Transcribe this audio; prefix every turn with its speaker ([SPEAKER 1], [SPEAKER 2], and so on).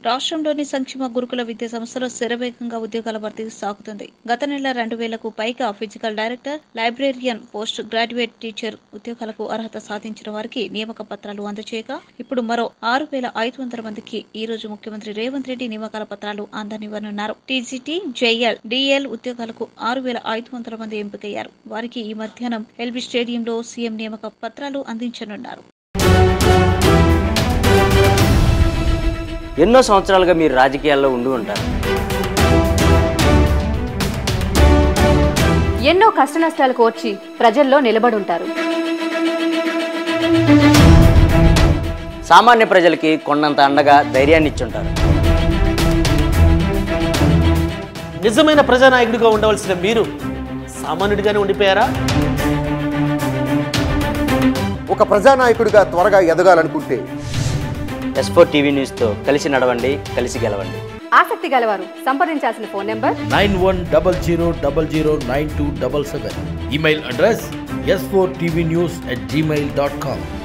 [SPEAKER 1] రాష్ట్రంలోని సంక్షేమ గురుకుల విద్యా సంస్థలో శరవేగంగా ఉద్యోగాల భర్తీ సాగుతుంది గత నెల రెండు వేలకు పైగా physical director librarian post graduate teacher ఉద్యోగాలకు అర్హత సాధించిన వారికి నియామక పత్రాలు అందజేయగా ఇప్పుడు మరో ఆరు వేల ఐదు వందల మందికి ఈ రోజు ముఖ్యమంత్రి రేవంత్ రెడ్డి నియామకాల పత్రాలు అందనివ్వనున్నారు టీజీటీ జేఎల్ డిఎల్ ఉద్యోగాలకు ఆరు వేల ఐదు వందల మంది ఎంపికయ్యారు వారికి ఈ మధ్యాహ్నం ఎల్బీ స్టేడియంలో సీఎం నియామక పత్రాలు అందించనున్నారు
[SPEAKER 2] ఎన్నో సంవత్సరాలుగా మీరు రాజకీయాల్లో ఉండి ఉంటారు
[SPEAKER 3] ఎన్నో కష్టనష్టాలు కోర్చి ప్రజల్లో నిలబడుంటారు
[SPEAKER 2] సామాన్య ప్రజలకి కొండంత అండగా ధైర్యాన్ని ఇచ్చుంటారు
[SPEAKER 4] నిజమైన ప్రజానాయకుడిగా ఉండవలసిన మీరు సామాన్యుడిగానే ఉండిపోయారా
[SPEAKER 5] ఒక ప్రజానాయకుడిగా త్వరగా ఎదగాలనుకుంటే
[SPEAKER 2] ఎస్ ఫోర్ టీవీ న్యూస్తో కలిసి నడవండి కలిసి గెలవండి
[SPEAKER 3] ఆసక్తి గలవారు సంప్రదించాల్సిన phone number
[SPEAKER 6] nine one double zero double zero nine two double seven email address S four TV news at Gmail dot com